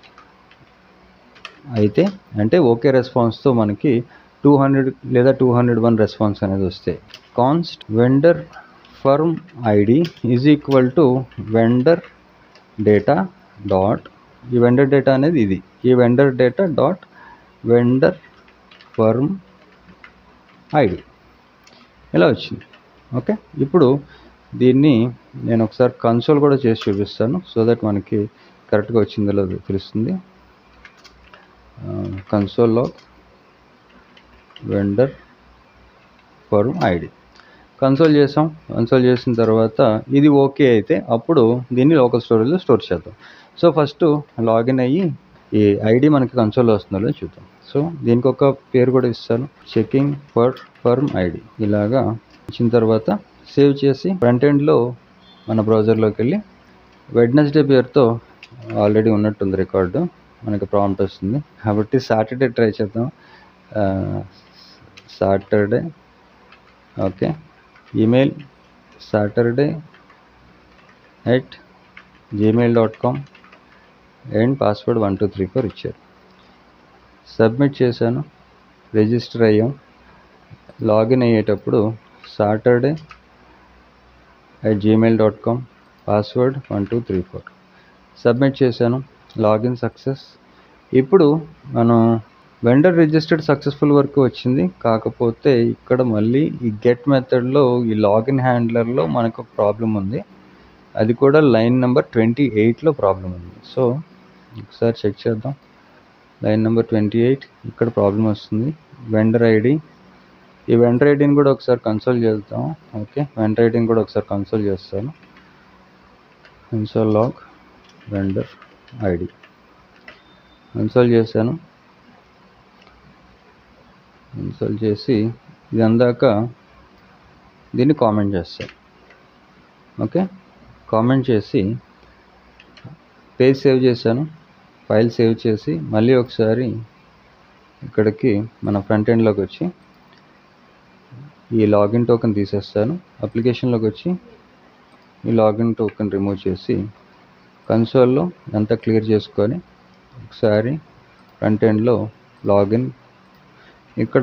అయితే అంటే ఓకే రెస్పాన్స్తో మనకి టూ హండ్రెడ్ లేదా టూ హండ్రెడ్ వన్ రెస్పాన్స్ అనేది వస్తాయి const vendor firm ID is equal to vendor data dot ఈ వెండర్ డేటా అనేది ఇది ఈ vendor data dot vendor firm ID ఇలా వచ్చింది ఓకే ఇప్పుడు దీన్ని నేను ఒకసారి కన్సోల్ కూడా చేసి చూపిస్తాను సో దట్ మనకి కరెక్ట్గా వచ్చిందో లేదో తెలుస్తుంది కన్సోల్లో వెండర్ ఫర్మ్ ఐడి కన్సోల్ చేసాం కన్సోల్ చేసిన తర్వాత ఇది ఓకే అయితే అప్పుడు దీన్ని లోకల్ స్టోరేజ్లో స్టోర్ చేద్దాం సో ఫస్ట్ లాగిన్ అయ్యి ఈ ఐడి మనకి కన్సోల్లో వస్తుందో లేదో చూద్దాం సో దీనికి ఒక పేరు కూడా ఇస్తాను చెకింగ్ ఫర్ ఫర్మ్ ఐడి ఇలాగా ఇచ్చిన తర్వాత సేవ్ చేసి ఫ్రంట్ ఎండ్లో మన బ్రౌజర్లోకి వెళ్ళి వెడ్నెస్డే పేరుతో ఆల్రెడీ ఉన్నట్టుంది రికార్డు మనకి ప్రాంప్ట్ వస్తుంది కాబట్టి సాటర్డే ట్రై చేద్దాం Saturday okay email Saturday at Gmail dot com and password one two three four ఇచ్చారు సబ్మిట్ చేశాను రిజిస్టర్ అయ్యాం లాగిన్ అయ్యేటప్పుడు Saturday at Gmail dot com password one two three four submit చేశాను login success ఇప్పుడు మనం vendor registered successful వరకు వచ్చింది కాకపోతే ఇక్కడ మళ్ళీ ఈ గెట్ మెథడ్లో ఈ లాగిన్ హ్యాండ్లర్లో మనకు ఒక ప్రాబ్లం ఉంది అది కూడా లైన్ నెంబర్ ట్వంటీ ఎయిట్లో ప్రాబ్లం ఉంది సో ఒకసారి చెక్ చేద్దాం లైన్ నెంబర్ ట్వంటీ ఎయిట్ ఇక్కడ ప్రాబ్లం వస్తుంది వెండర్ ఐడి ఈ వెండర్ ఐడిని కూడా ఒకసారి కన్సోల్ చేద్దాం ఓకే వెండర్ ఐడిని కూడా ఒకసారి కన్సోల్ చేస్తాను console log vendor ID console చేశాను ఇన్స్టాల్ చేసి ఇది అందాక దీన్ని కామెంట్ చేస్తాను ఓకే కామెంట్ చేసి పేజ్ సేవ్ చేశాను ఫైల్ సేవ్ చేసి మళ్ళీ ఒకసారి ఇక్కడికి మన ఫ్రంట్ ఎండ్లోకి వచ్చి ఈ లాగిన్ టోకెన్ తీసేస్తాను అప్లికేషన్లోకి వచ్చి ఈ లాగిన్ టోకెన్ రిమూవ్ చేసి కన్సోల్లో అంతా క్లియర్ చేసుకొని ఒకసారి ఫ్రంట్ ఎండ్లో లాగిన్ ఇక్కడ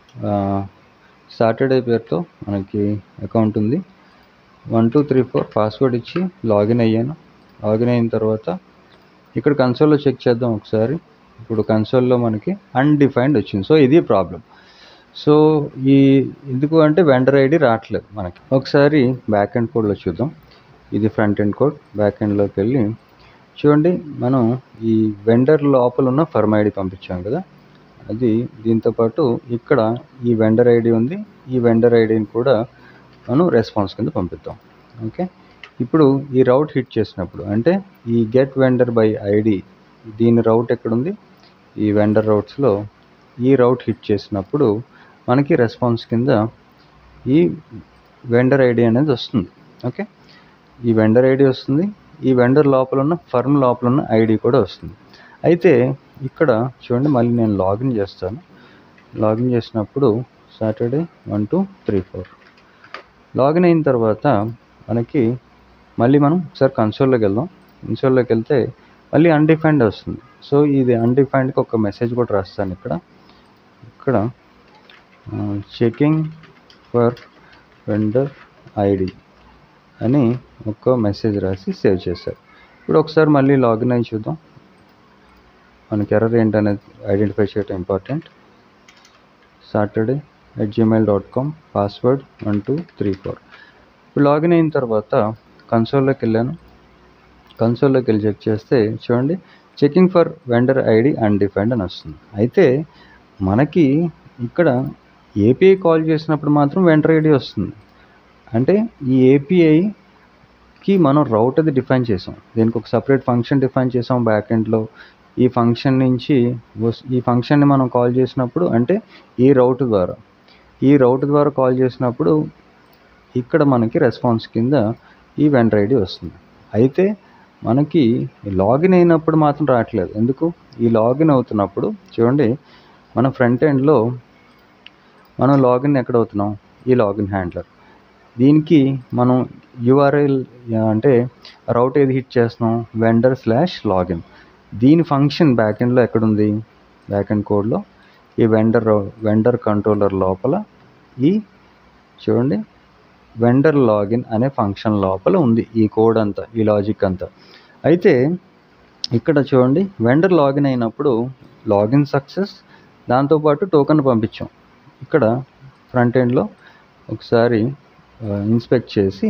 సాటర్డే పేరుతో మనకి అకౌంట్ ఉంది one two three four password ఇచ్చి లాగిన్ అయ్యాను లాగిన్ అయిన తర్వాత ఇక్కడ కన్సోల్లో చెక్ చేద్దాం ఒకసారి ఇప్పుడు కన్సోల్లో మనకి అన్డిఫైన్డ్ వచ్చింది సో ఇది ప్రాబ్లం సో ఈ ఎందుకు అంటే వెండర్ ఐడి రావట్లేదు మనకి ఒకసారి బ్యాక్ ఎండ్ కోడ్లో చూద్దాం ఇది ఫ్రంట్ ఎండ్ కోడ్ బ్యాక్ ఎండ్లోకి వెళ్ళి చూడండి మనం ఈ వెండర్ లోపల ఉన్న ఫర్మ్ ఐడి పంపించాం కదా అది దీంతోపాటు ఇక్కడ ఈ వెండర్ ఐడి ఉంది ఈ వెండర్ ఐడిని కూడా మనం రెస్పాన్స్ కింద పంపిద్దాం ఓకే ఇప్పుడు ఈ రౌట్ హిట్ చేసినప్పుడు అంటే ఈ గెట్ వెండర్ బై ఐడి దీని రౌట్ ఎక్కడుంది ఈ వెండర్ రౌట్స్లో ఈ రౌట్ హిట్ చేసినప్పుడు మనకి రెస్పాన్స్ కింద ఈ వెండర్ ఐడి అనేది వస్తుంది ఓకే ఈ వెండర్ ఐడి వస్తుంది ఈ వెండర్ లోపల ఉన్న ఫర్మ్ లోపల ఉన్న ఐడి కూడా వస్తుంది అయితే ఇక్కడ చూడండి మళ్ళీ నేను లాగిన్ చేస్తాను లాగిన్ చేసినప్పుడు Saturday one two three four login అయిన తర్వాత మనకి మళ్ళీ మనం ఒకసారి కన్సోల్లోకి వెళ్దాం కన్సోల్లోకి వెళ్తే మళ్ళీ అన్డిఫైన్డ్ వస్తుంది సో ఇది అన్డిఫైన్డ్కి ఒక మెసేజ్ కూడా రాస్తాను ఇక్కడ ఇక్కడ చెకింగ్ ఫర్ వెండర్ ఐడి అని ఒక మెసేజ్ రాసి సేవ్ చేశారు ఇప్పుడు ఒకసారి మళ్ళీ లాగిన్ అయ్యి చూద్దాం మనకి ఎర్రర్ ఏంటనేది ఐడెంటిఫై చేయడం important Saturday at Gmail dot com password one two three four ఇప్పుడు లాగిన్ అయిన తర్వాత కన్సోల్లోకి వెళ్ళాను కన్సోల్లోకి వెళ్ళి చెక్ చేస్తే చూడండి checking for vendor ID undefined అని వస్తుంది అయితే మనకి ఇక్కడ ఏపీఐ కాల్ చేసినప్పుడు మాత్రం వెండర్ ఐడి వస్తుంది అంటే ఈ ఏపీఐకి మనం రౌట్ అది డిఫైన్ చేసాం దీనికి ఒక సపరేట్ ఫంక్షన్ డిఫైన్ చేసాం బ్యాక్ ఎండ్లో ఈ ఫంక్షన్ నుంచి వస్- ఈ ఫంక్షన్ని మనం కాల్ చేసినప్పుడు అంటే ఈ రౌట్ ద్వారా ఈ రౌట్ ద్వారా కాల్ చేసినప్పుడు ఇక్కడ మనకి రెస్పాన్స్ కింద ఈ వెండర్ ఐడి వస్తుంది అయితే మనకి లాగిన్ అయినప్పుడు మాత్రం రావట్లేదు ఎందుకు ఈ లాగిన్ అవుతున్నప్పుడు చూడండి మన ఫ్రంట్ ఎండ్లో మనం లాగిన్ ఎక్కడ అవుతున్నాం ఈ లాగిన్ హ్యాండ్లర్ దీనికి మనం యూఆర్ఎల్ అంటే రౌట్ ఏది హిట్ చేస్తున్నాం వెండర్ స్లాష్ లాగిన్ దీని ఫంక్షన్ బ్యాక్ ఎండ్లో ఎక్కడుంది బ్యాక్ ఎండ్ కోడ్లో ఈ వెండర్ వెండర్ కంట్రోలర్ లోపల ఈ చూడండి వెండర్ లాగిన్ అనే ఫంక్షన్ లోపల ఉంది ఈ కోడ్ అంతా ఈ లాజిక్ అంతా అయితే ఇక్కడ చూడండి వెండర్ లాగిన్ అయినప్పుడు లాగిన్ సక్సెస్ దాంతోపాటు టోకెన్ పంపించాం ఇక్కడ ఫ్రంట్ ఎండ్లో ఒకసారి ఇన్స్పెక్ట్ చేసి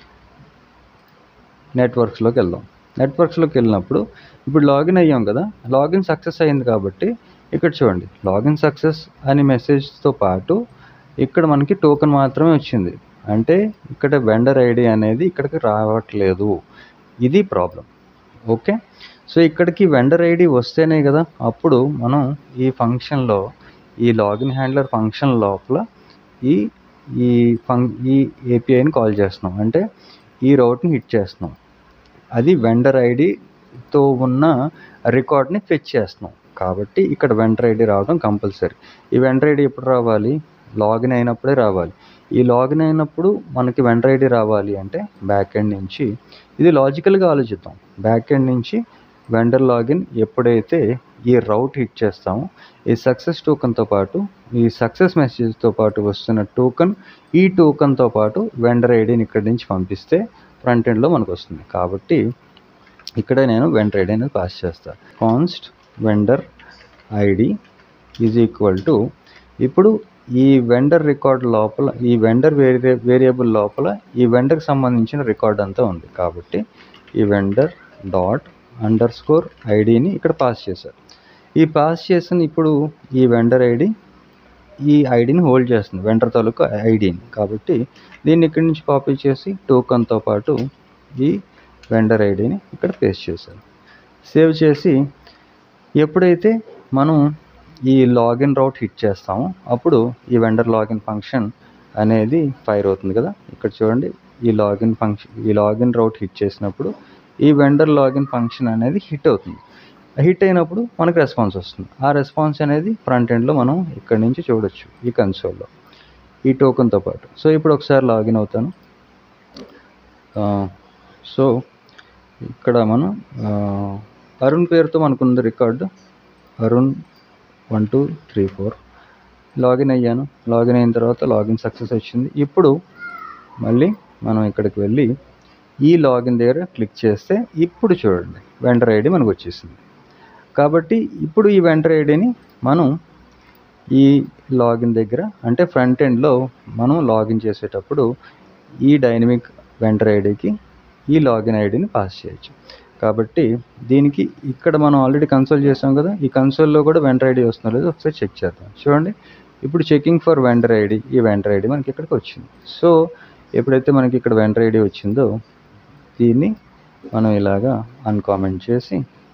నెట్వర్క్స్లోకి వెళ్దాం నెట్వర్క్స్లోకి వెళ్ళినప్పుడు ఇప్పుడు లాగిన్ అయ్యాం కదా లాగిన్ సక్సెస్ అయింది కాబట్టి ఇక్కడ చూడండి లాగిన్ సక్సెస్ అనే మెసేజ్తో పాటు ఇక్కడ మనకి టోకెన్ మాత్రమే వచ్చింది అంటే ఇక్కడ వెండర్ ఐడి అనేది ఇక్కడికి రావట్లేదు ఇది ప్రాబ్లం ఓకే సో ఇక్కడికి వెండర్ ఐడి వస్తేనే కదా అప్పుడు మనం ఈ ఫంక్షన్లో ఈ లాగిన్ హ్యాండ్లర్ ఫంక్షన్ లోపల ఈ ఈ ఫంక్ ఈ ఏపీఐని కాల్ చేస్తున్నాం అంటే ఈ రౌట్ని హిట్ చేస్తున్నాం అది వెండర్ ఐడితో ఉన్న రికార్డ్ని ఫెచ్ చేస్తున్నాం కాబట్టి ఇక్కడ వెండర్ ఐడి రావడం కంపల్సరీ ఈ వెండర్ ఐడి ఎప్పుడు రావాలి లాగిన్ అయినప్పుడే రావాలి ఈ లాగిన్ అయినప్పుడు మనకి వెండర్ ఐడి రావాలి అంటే బ్యాక్ ఎండ్ నుంచి ఇది లాజికల్గా ఆలోచిద్దాం బ్యాక్ ఎండ్ నుంచి వెండర్ లాగిన్ ఎప్పుడైతే ఈ రౌట్ హిట్ చేస్తామో ఈ సక్సెస్ టోకన్తో పాటు ఈ సక్సెస్ మెసేజ్తో పాటు వస్తున్న టోకన్ ఈ టోకన్తో పాటు వెండర్ ఐడిని ఇక్కడి నుంచి పంపిస్తే ఫ్రంట్ ఎండ్లో మనకు వస్తుంది కాబట్టి ఇక్కడ నేను వెండర్ ఐడి అనేది పాస్ చేస్తాను const vendor ID is equal to ఇప్పుడు ఈ వెండర్ రికార్డ్ లోపల ఈ వెండర్ వేరియే వేరియబుల్ లోపల ఈ వెండర్కి సంబంధించిన రికార్డ్ అంతా ఉంది కాబట్టి ఈ వెండర్ డాట్ అండర్ స్కోర్ ఐడిని ఇక్కడ పాస్ చేశారు ఈ పాస్ చేసిన ఇప్పుడు ఈ వెండర్ ఐడి ఈ ఐడిని హోల్డ్ చేస్తుంది వెండర్ తాలూకు ఐడిని కాబట్టి దీన్ని ఇక్కడి నుంచి కాపీ చేసి టోకన్తో పాటు ఈ వెండర్ ఐడిని ఇక్కడ పేస్ట్ చేశారు సేవ్ చేసి ఎప్పుడైతే మనం ఈ లాగిన్ రౌట్ హిట్ చేస్తామో అప్పుడు ఈ వెండర్ లాగిన్ ఫంక్షన్ అనేది ఫైర్ అవుతుంది కదా ఇక్కడ చూడండి ఈ లాగిన్ ఫంక్షన్ ఈ లాగిన్ రౌట్ హిట్ చేసినప్పుడు ఈ వెండర్ లాగిన్ ఫంక్షన్ అనేది హిట్ అవుతుంది హిట్ అయినప్పుడు మనకు రెస్పాన్స్ వస్తుంది ఆ రెస్పాన్స్ అనేది ఫ్రంట్ ఎండ్లో మనం ఇక్కడ నుంచి చూడొచ్చు ఈ కన్సోల్లో ఈ టోకెన్తో పాటు సో ఇప్పుడు ఒకసారి లాగిన్ అవుతాను ఆ, సో ఇక్కడ మనం ఆ, అరుణ్ పేరుతో మనకున్న record Arun one two three four login అయ్యాను లాగిన్ అయిన తర్వాత లాగిన్ సక్సెస్ వచ్చింది ఇప్పుడు మళ్ళీ మనం ఇక్కడికి వెళ్ళి ఈ లాగిన్ దగ్గర క్లిక్ చేస్తే ఇప్పుడు చూడండి వెండర్ ఐడి మనకు వచ్చేసింది కాబట్టి ఇప్పుడు ఈ వెండర్ ఐడిని మనం ఈ లాగిన్ దగ్గర అంటే ఫ్రంట్ ఎండ్లో మనం లాగిన్ చేసేటప్పుడు ఈ డైనమిక్ వెండర్ ఐడికి ఈ లాగిన్ ఐడిని పాస్ చేయొచ్చు కాబట్టి దీనికి ఇక్కడ మనం ఆల్రెడీ కన్సోల్ చేసాం కదా ఈ కన్సోల్లో కూడా వెండర్ ఐడి వస్తుందో లేదో ఒకసారి చెక్ చేద్దాం చూడండి ఇప్పుడు చెకింగ్ ఫర్ వెండర్ ఐడి ఈ వెండర్ ఐడి మనకి ఇక్కడికి వచ్చింది సో ఎప్పుడైతే మనకి ఇక్కడ వెండర్ ఐడి వచ్చిందో దీన్ని మనం ఇలాగా అన్కామెంట్ చేసి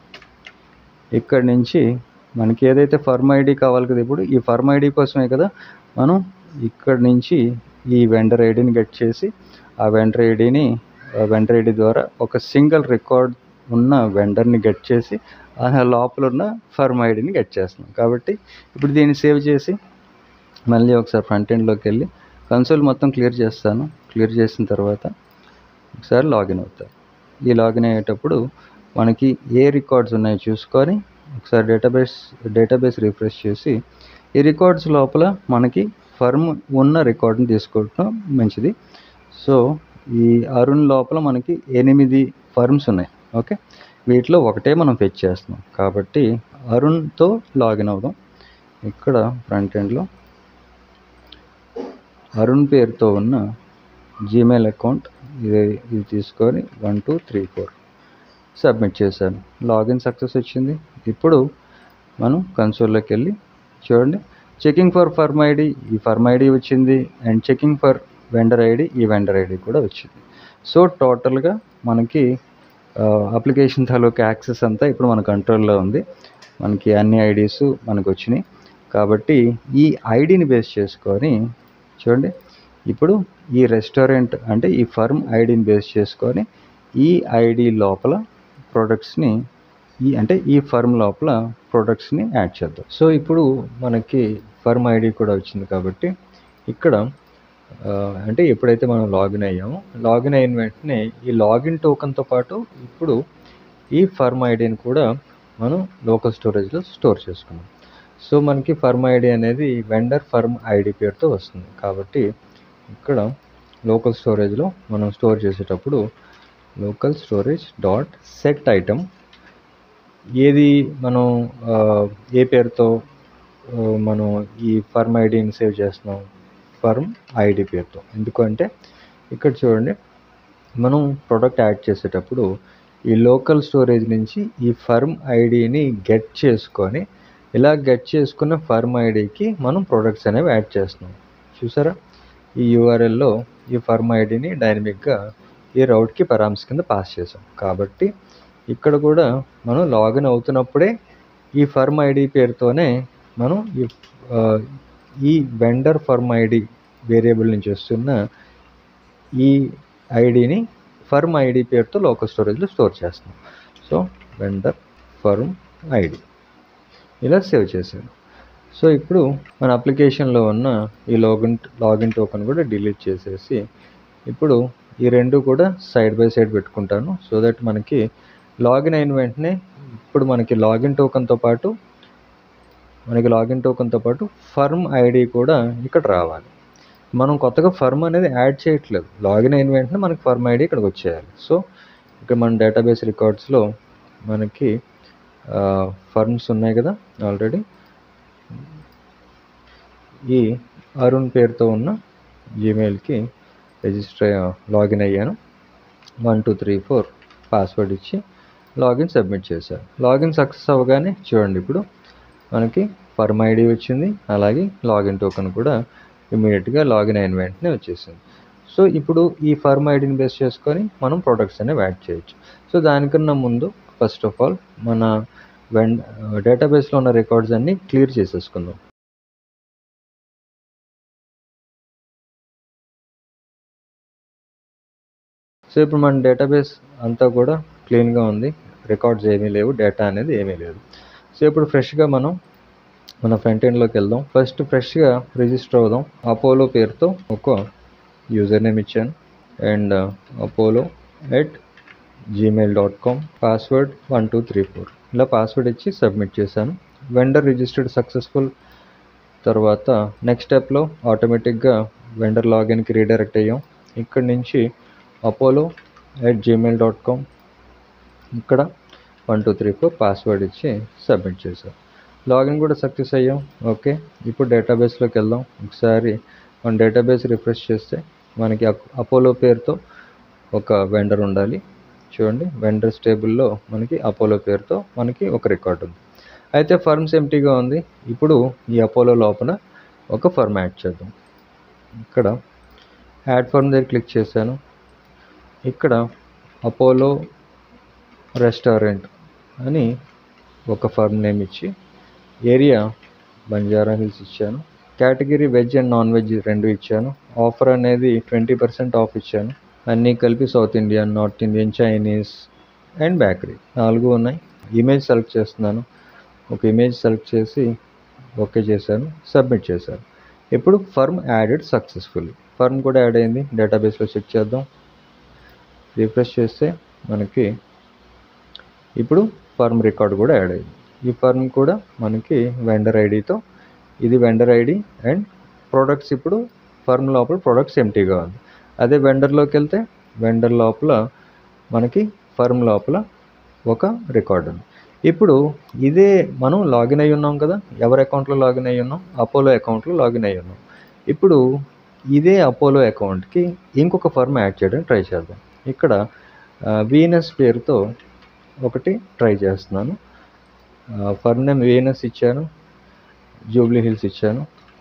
ఇక్కడి నుంచి మనకి ఏదైతే ఫర్మ్ ఐడి కావాలి కదా ఇప్పుడు ఈ ఫర్మ్ ఐడి కోసమే కదా మనం ఇక్కడి నుంచి ఈ వెండర్ ఐడిని గెట్ చేసి ఆ వెండర్ ఐడిని వెండర్ ఐడి ద్వారా ఒక సింగిల్ రికార్డ్ ఉన్న వెండర్ని గెట్ చేసి ఆ లోపల ఉన్న ఫర్మ్ ఐడిని గెట్ చేస్తున్నాం కాబట్టి ఇప్పుడు దీన్ని సేవ్ చేసి మళ్ళీ ఒకసారి ఫ్రంట్ ఎండ్లోకి వెళ్ళి కన్సోల్ మొత్తం క్లియర్ చేస్తాను క్లియర్ చేసిన తర్వాత ఒకసారి లాగిన్ అవుతాను ఈ లాగిన్ అయ్యేటప్పుడు మనకి ఏ రికార్డ్స్ ఉన్నాయో చూసుకొని ఒకసారి డేటాబేస్ డేటాబేస్ రిఫ్రెష్ చేసి ఈ రికార్డ్స్ లోపల మనకి ఫర్మ్ ఉన్న రికార్డ్ని తీసుకోవడం మంచిది సో ఈ అరుణ్ లోపల మనకి ఎనిమిది ఫర్మ్స్ ఉన్నాయి ఓకే వీటిలో ఒకటే మనం ఫెచ్ చేస్తున్నాం కాబట్టి అరుణ్తో లాగిన్ అవుదాం ఇక్కడ ఫ్రంట్ ఎండ్లో అరుణ్ పేరుతో ఉన్న జీమెయిల్ అకౌంట్ ఇది ఇది తీసుకొని one two three four submit చేశాను లాగిన్ సక్సెస్ వచ్చింది ఇప్పుడు మనం కన్సోల్లోకి వెళ్ళి చూడండి చెకింగ్ ఫర్ ఫర్మ్ ఐడి ఈ ఫర్మ్ ఐడి వచ్చింది and checking for vendor ID ఈ వెండర్ ఐడి కూడా వచ్చింది సో టోటల్గా మనకి అప్లికేషన్ తాలూకు యాక్సెస్ అంతా ఇప్పుడు మన కంట్రోల్లో ఉంది మనకి అన్ని ఐడీస్ మనకు వచ్చినాయి కాబట్టి ఈ ఐడిని బేస్ చేసుకొని చూడండి ఇప్పుడు ఈ రెస్టారెంట్ అంటే ఈ ఫర్మ్ ఐడిని బేస్ చేసుకొని ఈ ఐడి లోపల ప్రొడక్ట్స్ని ఈ అంటే ఈ ఫర్మ్ లోపల ప్రొడక్ట్స్ని యాడ్ చేద్దాం సో ఇప్పుడు మనకి ఫర్మ్ ఐడి కూడా వచ్చింది కాబట్టి ఇక్కడ ఆ, అంటే ఎప్పుడైతే మనం లాగిన్ అయ్యామో లాగిన్ అయిన వెంటనే ఈ లాగిన్ టోకెన్తో పాటు ఇప్పుడు ఈ ఫర్మ్ ఐడిని కూడా మనం లోకల్ స్టోరేజ్లో స్టోర్ చేసుకున్నాం సో మనకి ఫర్మ్ ఐడి అనేది వెండర్ ఫర్మ్ ఐడి పేరుతో వస్తుంది కాబట్టి ఇక్కడ లోకల్ స్టోరేజ్లో మనం స్టోర్ చేసేటప్పుడు local storage dot set item ఏది మనం ఆ, ఏ పేరుతో ఆ, మనం ఈ ఫర్మ్ ఐడిని సేవ్ చేస్తున్నాం ఫర్మ్ ఐడి పేరుతో ఎందుకంటే ఇక్కడ చూడండి మనం ప్రోడక్ట్ యాడ్ చేసేటప్పుడు ఈ లోకల్ స్టోరేజ్ నుంచి ఈ ఫర్మ్ ఐడిని గెట్ చేసుకొని ఇలా గెట్ చేసుకున్న ఫర్మ్ ఐడికి మనం ప్రొడక్ట్స్ అనేవి యాడ్ చేస్తున్నాం చూసారా ఈ యూఆర్ఎల్లో ఈ ఫర్మ్ ఐడిని డైనమిక్గా ఈ రౌట్కి పరామ్స్ కింద పాస్ చేసాం కాబట్టి ఇక్కడ కూడా మనం లాగిన్ అవుతున్నప్పుడే ఈ ఫర్మ్ ఐడి పేరుతోనే మనం ఈ ఆ, ఈ వెండర్ ఫర్మ్ ఐడి వేరియబుల్ నుంచి వస్తున్న ఈ ఐడిని ఫర్మ్ ఐడి పేరుతో లోకల్ స్టోరేజ్లో స్టోర్ చేస్తున్నాం సో వెండర్ ఫర్మ్ ఐడి ఇలా సేవ్ చేశాను సో ఇప్పుడు మన అప్లికేషన్లో ఉన్న ఈ లాగిన్ లాగిన్ టోకెన్ కూడా డిలీట్ చేసేసి ఇప్పుడు ఈ రెండు కూడా సైడ్ బై సైడ్ పెట్టుకుంటాను సో దట్ మనకి లాగిన్ అయిన వెంటనే ఇప్పుడు మనకి లాగిన్ టోకెన్తో పాటు మనకి లాగిన్ టోకెన్తో పాటు ఫర్మ్ ఐడి కూడా ఇక్కడ రావాలి మనం కొత్తగా ఫర్మ్ అనేది యాడ్ చేయట్లేదు లాగిన్ అయిన వెంటనే మనకి ఫర్మ్ ఐడి ఇక్కడికి వచ్చేయాలి సో ఇక్కడ మన డేటాబేస్ రికార్డ్స్లో మనకి ఫర్మ్స్ ఉన్నాయి కదా ఆల్రెడీ ఈ అరుణ్ పేరుతో ఉన్న జీమెయిల్కి రిజిస్టర్ లాగిన్ అయ్యాను one two three four password ఇచ్చి లాగిన్ సబ్మిట్ చేశాను లాగిన్ సక్సెస్ అవ్వగానే చూడండి ఇప్పుడు మనకి ఫర్మ్ ఐడి వచ్చింది అలాగే లాగిన్ టోకెన్ కూడా ఇమీడియట్గా లాగిన్ అయిన వెంటనే వచ్చేసింది సో ఇప్పుడు ఈ ఫర్మ్ ఐడిని బేస్ చేసుకొని మనం ప్రొడక్ట్స్ అనేవి యాడ్ చేయొచ్చు సో దానికన్నా ముందు ఫస్ట్ ఆఫ్ ఆల్ మన వెన్ డేటాబేస్లో ఉన్న రికార్డ్స్ అన్నీ క్లియర్ చేసేసుకుందాం సో ఇప్పుడు మన డేటాబేస్ అంతా కూడా క్లీన్గా ఉంది రికార్డ్స్ ఏమీ లేవు డేటా అనేది ఏమీ లేదు సో ఇప్పుడు ఫ్రెష్గా మనం మన ఫ్రంట్ ఎండ్లోకి వెళ్దాం ఫస్ట్ ఫ్రెష్గా రిజిస్టర్ అవుదాం అపోలో పేరుతో ఒక యూజర్ నేమ్ ఇచ్చాను and Apollo at Gmail dot com password one two three four ఇలా పాస్వర్డ్ ఇచ్చి సబ్మిట్ చేశాను వెండర్ రిజిస్టర్డ్ సక్సెస్ఫుల్ తర్వాత నెక్స్ట్ స్టెప్లో ఆటోమేటిక్గా వెండర్ లాగిన్కి రీడైరెక్ట్ అయ్యాం ఇక్కడి నుంచి Apollo at Gmail dot com ఇక్కడ one two three four password ఇచ్చి సబ్మిట్ చేశాం లాగిన్ కూడా సక్సెస్ అయ్యాం ఓకే ఇప్పుడు డేటాబేస్లోకి వెళ్దాం ఒకసారి మన డేటాబేస్ రిఫ్రెష్ చేస్తే మనకి అపోలో పేరుతో ఒక వెండర్ ఉండాలి చూడండి వెండర్స్ టేబుల్లో మనకి అపోలో పేరుతో మనకి ఒక రికార్డ్ ఉంది అయితే ఫర్మ్స్ ఎంటీగా ఉంది ఇప్పుడు ఈ అపోలో లోపల ఒక ఫర్మ్ యాడ్ చేద్దాం ఇక్కడ యాడ్ ఫర్మ్ దగ్గర క్లిక్ చేశాను ఇక్కడ అపోలో రెస్టారెంట్ అని ఒక ఫర్మ్ నేమ్ ఇచ్చి ఏరియా బంజారా హిల్స్ ఇచ్చాను category veg and non veg రెండు ఇచ్చాను ఆఫర్ అనేది ట్వంటీ పర్సెంట్ ఆఫ్ ఇచ్చాను అన్నీ కలిపి south Indian north Indian Chinese and bakery నాలుగు ఉన్నాయి ఇమేజ్ సెలెక్ట్ చేస్తున్నాను ఒక ఇమేజ్ సెలెక్ట్ చేసి ఓకే చేశాను సబ్మిట్ చేశాను ఇప్పుడు ఫర్మ్ యాడెడ్ సక్సెస్ఫుల్ ఫర్మ్ కూడా యాడ్ అయింది డేటాబేస్లో చెక్ చేద్దాం రిఫ్రెష్ చేస్తే మనకి ఇప్పుడు ఫర్మ్ రికార్డ్ కూడా యాడ్ అయింది ఈ ఫర్మ్ కూడా మనకి వెండర్ ఐడితో ఇది వెండర్ ఐడి అండ్ ప్రోడక్ట్స్ ఇప్పుడు ఫర్మ్ లోపల ప్రోడక్ట్స్ ఎంటీగా ఉంది అదే వెండర్లోకి వెళ్తే వెండర్ లోపల మనకి ఫర్మ్ లోపల ఒక రికార్డ్ ఉంది ఇప్పుడు ఇదే మనం లాగిన్ అయి ఉన్నాం కదా ఎవరి అకౌంట్లో లాగిన్ అయి ఉన్నాం అపోలో అకౌంట్లో లాగిన్ అయి ఉన్నాం ఇప్పుడు ఇదే అపోలో అకౌంట్కి ఇంకొక ఫర్మ్ యాడ్ చేయడానికి ట్రై చేద్దాం ఇక్కడ వీనస్ పేరుతో ఒకటి ట్రై చేస్తున్నాను ఫర్మ్ నేమ్ వీనస్ ఇచ్చాను జూబ్లీ హిల్స్ ఇచ్చాను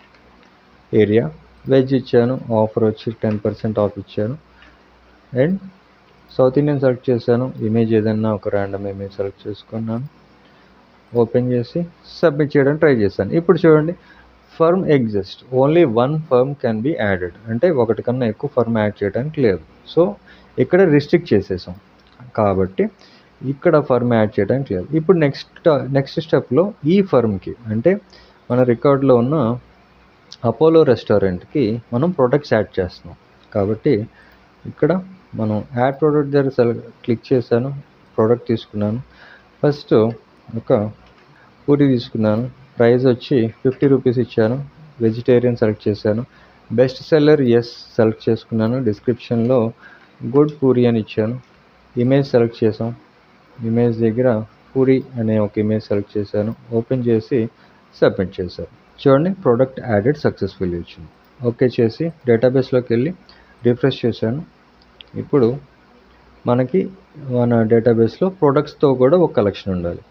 ఏరియా వెజ్ ఇచ్చాను ఆఫర్ వచ్చి టెన్ పర్సెంట్ ఆఫ్ ఇచ్చాను అండ్ సౌత్ ఇండియన్ సెలెక్ట్ చేశాను ఇమేజ్ ఏదైనా ఒక ర్యాండమ్ ఇమేజ్ సెలెక్ట్ చేసుకున్నాను ఓపెన్ చేసి సబ్మిట్ చేయడానికి ట్రై చేశాను ఇప్పుడు చూడండి firm exist only one firm can be added అంటే ఒకటి కన్నా ఎక్కువ ఫర్మ్ యాడ్ చేయడానికి లేదు సో ఇక్కడ రిస్ట్రిక్ట్ చేసేసాం కాబట్టి ఇక్కడ ఫర్మ్ యాడ్ చేయడానికి లేదు ఇప్పుడు నెక్స్ట్ నెక్స్ట్ స్టెప్లో ఈ ఫర్మ్కి అంటే మన రికార్డులో ఉన్న అపోలో రెస్టారెంట్కి మనం ప్రొడక్ట్స్ యాడ్ చేస్తున్నాం కాబట్టి ఇక్కడ మనం యాడ్ ప్రోడక్ట్ దగ్గర సెలెక్ట్ క్లిక్ చేశాను ప్రోడక్ట్ తీసుకున్నాను ఫస్ట్ ఒక పూరి తీసుకున్నాను ప్రైస్ వచ్చి ఫిఫ్టీ రూపీస్ ఇచ్చాను వెజిటేరియన్ సెలెక్ట్ చేశాను బెస్ట్ సెల్లర్ ఎస్ సెలెక్ట్ చేసుకున్నాను డిస్క్రిప్షన్లో గుడ్ పూరి అని ఇచ్చాను ఇమేజ్ సెలెక్ట్ చేసాం ఇమేజ్ దగ్గర పూరి అనే ఒక ఇమేజ్ సెలెక్ట్ చేశాను ఓపెన్ చేసి సబ్మిట్ చేశాను చూడండి ప్రోడక్ట్ యాడెడ్ సక్సెస్ఫుల్లీ వచ్చింది ఓకే చేసి డేటాబేస్లోకి వెళ్ళి రిఫ్రెష్ చేశాను ఇప్పుడు మనకి మన డేటాబేస్లో ప్రొడక్ట్స్తో కూడా ఒక కలెక్షన్ ఉండాలి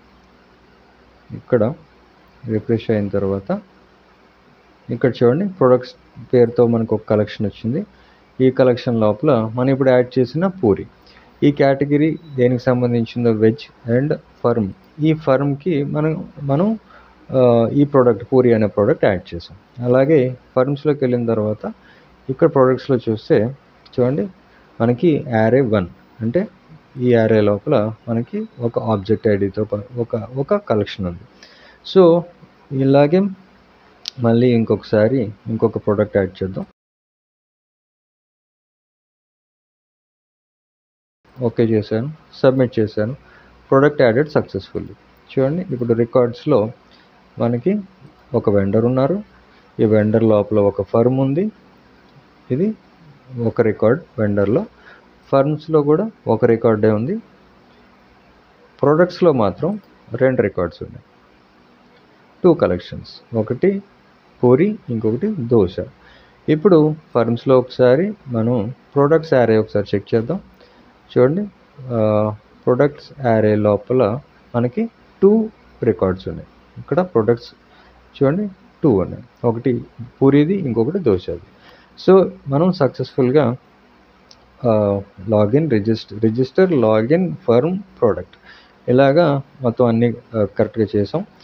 ఇక్కడ రిఫ్రెష్ అయిన తర్వాత ఇక్కడ చూడండి ప్రొడక్ట్స్ పేరుతో మనకు ఒక కలెక్షన్ వచ్చింది ఈ కలెక్షన్ లోపల మనం ఇప్పుడు యాడ్ చేసిన పూరి ఈ కేటగిరీ దేనికి సంబంధించిందో వెజ్ అండ్ ఫర్మ్ ఈ ఫర్మ్కి మనం మనం ఈ ప్రోడక్ట్ పూరి అనే ప్రోడక్ట్ యాడ్ చేసాం అలాగే ఫర్మ్స్లోకి వెళ్ళిన తర్వాత ఇక్కడ ప్రోడక్ట్స్లో చూస్తే చూడండి మనకి యారే వన్ అంటే ఈ యారే లోపల మనకి ఒక ఆబ్జెక్ట్ ఐడితో ఒక ఒక కలెక్షన్ ఉంది సో ఇలాగే మళ్ళీ ఇంకొకసారి ఇంకొక ప్రోడక్ట్ యాడ్ చేద్దాం ఓకే చేశాను సబ్మిట్ చేశాను ప్రోడక్ట్ యాడెడ్ సక్సెస్ఫుల్లీ చూడండి ఇప్పుడు రికార్డ్స్లో మనకి ఒక వెండర్ ఉన్నారు ఈ వెండర్ లోపల ఒక ఫర్మ్ ఉంది ఇది ఒక రికార్డ్ వెండర్లో ఫర్మ్స్లో కూడా ఒక రికార్డే ఉంది ప్రోడక్ట్స్లో మాత్రం రెండు రికార్డ్స్ ఉన్నాయి టూ కలెక్షన్స్ ఒకటి పూరి ఇంకొకటి దోశ ఇప్పుడు ఫర్మ్స్లో ఒకసారి మనం ప్రోడక్ట్స్ యారే ఒకసారి చెక్ చేద్దాం చూడండి ప్రొడక్ట్స్ యారే లోపల మనకి టూ రికార్డ్స్ ఉన్నాయి ఇక్కడ ప్రొడక్ట్స్ చూడండి టూ ఉన్నాయి ఒకటి పూరిది ఇంకొకటి దోశది సో మనం సక్సెస్ఫుల్గా login register register login firm product ఇలాగా మొత్తం అన్నీ కరెక్ట్గా చేసాం